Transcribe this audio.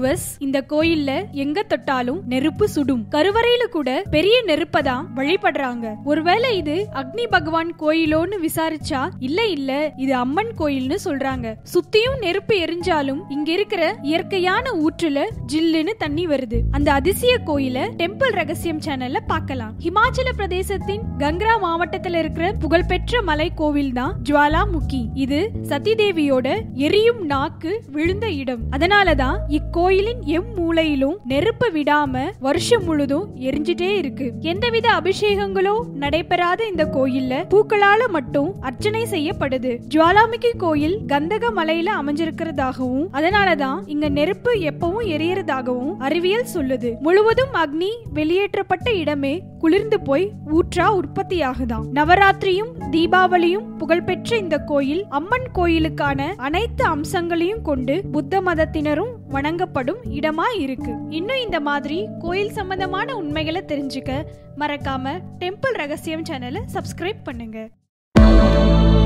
viewers இந்த கோயில்ல எங்க தொட்டாலும் நெருப்பு சுடும் கருவறையில கூட பெரிய நெருப்பை தான் வழிபடுறாங்க ஒருவேளை இது அக்னி பகவான் கோயிலோன்னு விசாரிச்சா இல்ல இல்ல இது அம்மன் கோயில்னு சொல்றாங்க சுத்தியும் நெருப்பு எரிஞ்சாலும் இங்க இருக்கிற இயற்கையான ஊற்றுல ஜில்லுன்னு தண்ணி வருது அந்த அதிசய கோயில டெம்பிள் ரகசியம் சேனல்ல பார்க்கலாம் ஹிமாச்சல பிரதேசத்தின் கங்ரா மாவட்டத்துல இருக்கிற புகழ்பெற்ற மலை கோவில் தான் ஜுவாலாமுகி இது சதி தேவியோட எரியும் நாக்கு விழுந்த இடம் அதனாலதான் இக்கோயிலின் எம் மூலையிலும் நெருப்பு விடாம வருஷம் முழுதும் எரிஞ்சிட்டே இருக்கு எந்தவித அபிஷேகங்களோ நடைபெறாத இந்த கோயில்ல பூக்களால மட்டும் அர்ச்சனை செய்யப்படுது ஜுவாலாமுகி கோயில் கந்தக மலையில அமைஞ்சிருக்கிறதாகவும் அதனாலதான் இங்க நெருப்பு எப்பவும் எரியறதாகவும் அறிவியல் சொல்லுது முழுவதும் அக்னி வெளியேற்றப்பட்ட இடமே குளிர்ந்து போய் ஊற்றா உற்பத்தியாகுதாம் நவராத்திரியும் தீபாவளியும் புகழ்பெற்ற இந்த கோயில் அம்மன் கோயிலுக்கான அனைத்து அம்சங்களையும் கொண்டு புத்த மதத்தினரும் வணங்கப்படும் இடமா இருக்கு இன்னும் இந்த மாதிரி கோயில் சம்பந்தமான உண்மைகளை தெரிஞ்சுக்க மறக்காம டெம்பிள் ரகசியம் சேனலை சப்ஸ்கிரைப் பண்ணுங்க